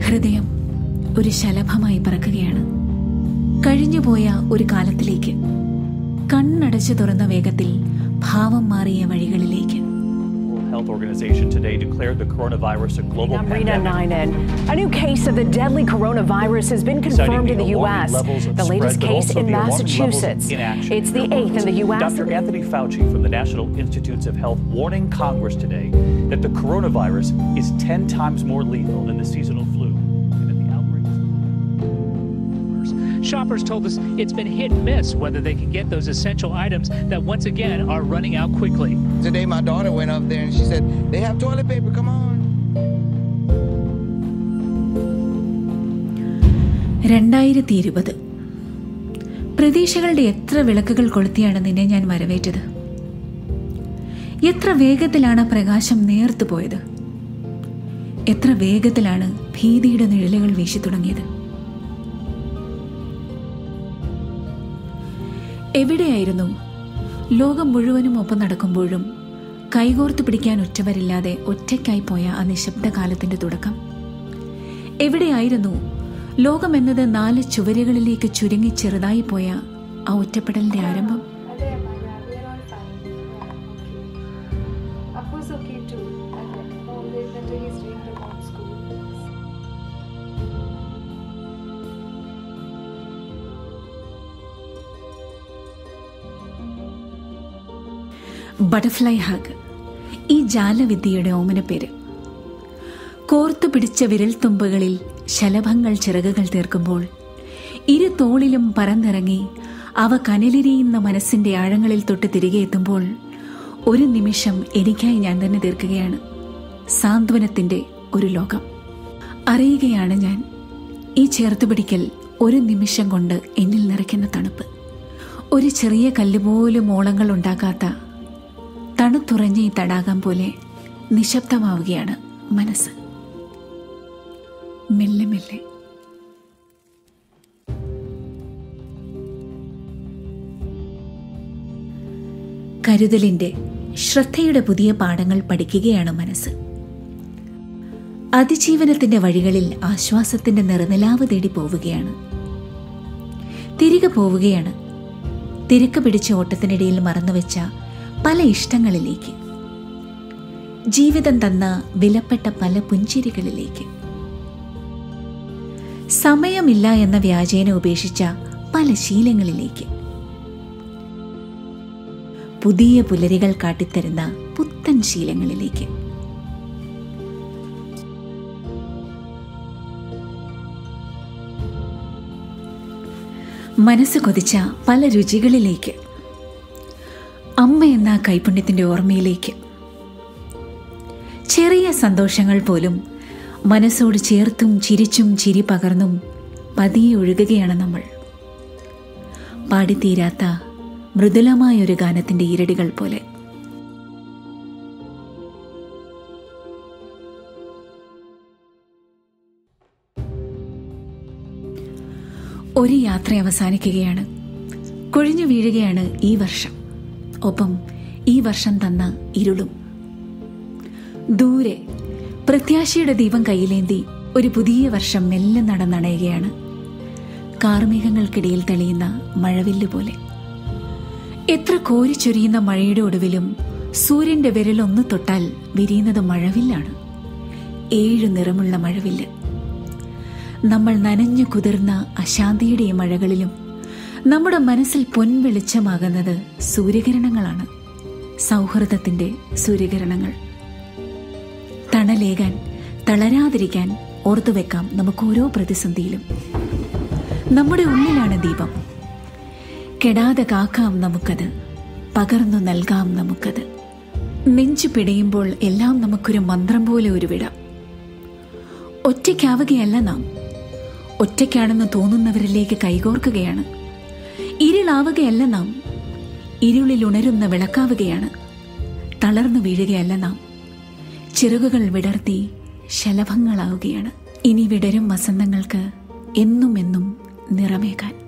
ഹൃദയം ഒരു ശലഭമായി പറക്കുകയാണ് കഴിഞ്ഞുപോയ ഒരു കാലത്തിലേക്ക് കണ്ണടച്ചു തുറന്ന വേഗത്തിൽ ഭാവം മാറിയ വഴികളിലേക്ക് World Health Organization today declared the coronavirus a global I'm Rena pandemic. 9N. A new case of the deadly coronavirus has been confirmed in the U.S. The latest case in Massachusetts. It's the eighth in the U.S. Dr. Anthony Fauci from the National Institutes of Health warning Congress today that the coronavirus is 10 times more lethal than the seasonal flu. And that the outbreak is Shoppers told us it's been hit and miss whether they can get those essential items that once again are running out quickly. Today, my daughter went up there and she said, They have toilet paper, come on. രണ്ടായിരത്തി ഇരുപത് പ്രതീക്ഷകളുടെ എത്ര വിളക്കുകൾ കൊളുത്തിയാണ് നിന്നെ ഞാൻ വരവേറ്റത് എത്ര വേഗത്തിലാണ് പ്രകാശം നേർത്തു പോയത് എത്ര വേഗത്തിലാണ് ഭീതിയുടെ നിഴലുകൾ വീശി തുടങ്ങിയത് എവിടെയായിരുന്നു ലോകം മുഴുവനും ഒപ്പം നടക്കുമ്പോഴും കൈകോർത്ത് പിടിക്കാൻ ഒറ്റവരില്ലാതെ ഒറ്റയ്ക്കായി പോയ ആ നിശബ്ദ കാലത്തിന്റെ തുടക്കം എവിടെയായിരുന്നു ലോകം എന്നത് നാല് ചുവരുകളിലേക്ക് ചുരുങ്ങി ചെറുതായി പോയ ആ ഒറ്റപ്പെടലിന്റെ ആരംഭം അതെ അമ്മ we are all fine. Appu's okay too. And always better he's doing remote school. Butterfly hug ഈ ജാലവിദ്യയുടെ ഓമന പേര് കോർത്തു പിടിച്ച വിരൽത്തുമ്പുകളിൽ ശലഭങ്ങൾ ചിറകുകൾ തീർക്കുമ്പോൾ ഇരു തോളിലും പറന്നിറങ്ങി അവ കനലിരിയുന്ന മനസ്സിന്റെ ആഴങ്ങളിൽ തൊട്ട് തിരികെ എത്തുമ്പോൾ ഒരു നിമിഷം എനിക്കായി ഞാൻ തന്നെ തീർക്കുകയാണ് സാന്ത്വനത്തിന്റെ ഒരു ലോകം അറിയുകയാണ് ഞാൻ ഈ ചേർത്തുപിടിക്കൽ ഒരു നിമിഷം കൊണ്ട് എന്നിൽ നിറയ്ക്കുന്ന തണുപ്പ് ഒരു ചെറിയ കല്ലുപോലും ഓളങ്ങൾ ഉണ്ടാക്കാത്ത തണുത്തുറഞ്ഞ ഈ തടാകം പോലെ നിശബ്ദമാവുകയാണ് മനസ്സ് മെല്ലെ മെല്ലെ കരുതലിന്റെ ശ്രദ്ധയുടെ പുതിയ പാഠങ്ങൾ പഠിക്കുകയാണ് മനസ്സ് അതിജീവനത്തിന്റെ വഴികളിൽ ആശ്വാസത്തിന്റെ നിറനിലാവ് തേടി പോവുകയാണ് തിരികെ പോവുകയാണ് തിരക്ക് പിടിച്ച ഓട്ടത്തിനിടയിൽ മറന്നുവെച്ച പല ഇഷ്ടങ്ങളിലേക്ക് ജീവിതം തന്ന വിലപ്പെട്ട പല പുഞ്ചിരികളിലേക്ക് സമയമില്ല എന്ന വ്യാജേന ഉപേക്ഷിച്ച പല ശീലങ്ങളിലേക്ക് പുതിയ പുലരികൾ കാട്ടിത്തരുന്ന പുത്തൻ ശീലങ്ങളിലേക്ക് മനസ്സ് കൊതിച്ച പല രുചികളിലേക്ക് അമ്മ എന്ന കൈപുണ്യത്തിന്റെ ഓർമ്മയിലേക്ക് ചെറിയ സന്തോഷങ്ങൾ പോലും മനസ്സോട് ചേർത്തും ചിരിച്ചും ചിരി പകർന്നും പതിയെ ഒഴുകുകയാണ് നമ്മൾ പാടിത്തീരാത്ത മൃദുലമായൊരു ഗാനത്തിന്റെ ഈരടികൾ പോലെ ഒരു യാത്ര അവസാനിക്കുകയാണ് കൊഴിഞ്ഞു വീഴുകയാണ് ഈ വർഷം ഒപ്പം ഈ വർഷം തന്ന ഇരുളും ദൂരെ പ്രത്യാശയുടെ ദീപം കയ്യിലേന്തി ഒരു പുതിയ വർഷം മെല്ലെ നടന്നണയുകയാണ് കാർമേഘങ്ങൾക്കിടയിൽ തെളിയുന്ന മഴവില്ല് പോലെ എത്ര കോരിച്ചൊരിയുന്ന മഴയുടെ ഒടുവിലും സൂര്യന്റെ വിരലൊന്ന് തൊട്ടാൽ വിരിയുന്നത് മഴവില്ലാണ് ഏഴ് നിറമുള്ള മഴവില്ല് നമ്മൾ നനഞ്ഞു കുതിർന്ന അശാന്തിയുടെ ഈ മഴകളിലും നമ്മുടെ മനസ്സിൽ പൊൻവെളിച്ചമാകുന്നത് സൂര്യകിരണങ്ങളാണ് സൗഹൃദത്തിന്റെ സൂര്യകിരണങ്ങൾ തണലേകാൻ തളരാതിരിക്കാൻ ഓർത്തുവെക്കാം നമുക്ക് ഓരോ പ്രതിസന്ധിയിലും നമ്മുടെ ഉള്ളിലാണ് ദീപം കെടാതെ കാക്കാം നമുക്കത് പകർന്നു നൽകാം നമുക്കത് നെഞ്ചു പിടയുമ്പോൾ എല്ലാം നമുക്കൊരു മന്ത്രം പോലെ ഉരുവിടാം ഒറ്റയ്ക്കാവുകയല്ല നാം ഒറ്റയ്ക്കാണെന്ന് തോന്നുന്നവരിലേക്ക് കൈകോർക്കുകയാണ് ഇരുളാവുകയല്ല നാം ഇരുളിൽ ഉണരുന്ന വിളക്കാവുകയാണ് തളർന്നു വീഴുകയല്ല നാം ചിറകുകൾ വിടർത്തി ശലഭങ്ങളാവുകയാണ് ഇനി വിടരും വസന്തങ്ങൾക്ക് എന്നും എന്നും നിറമേകാൻ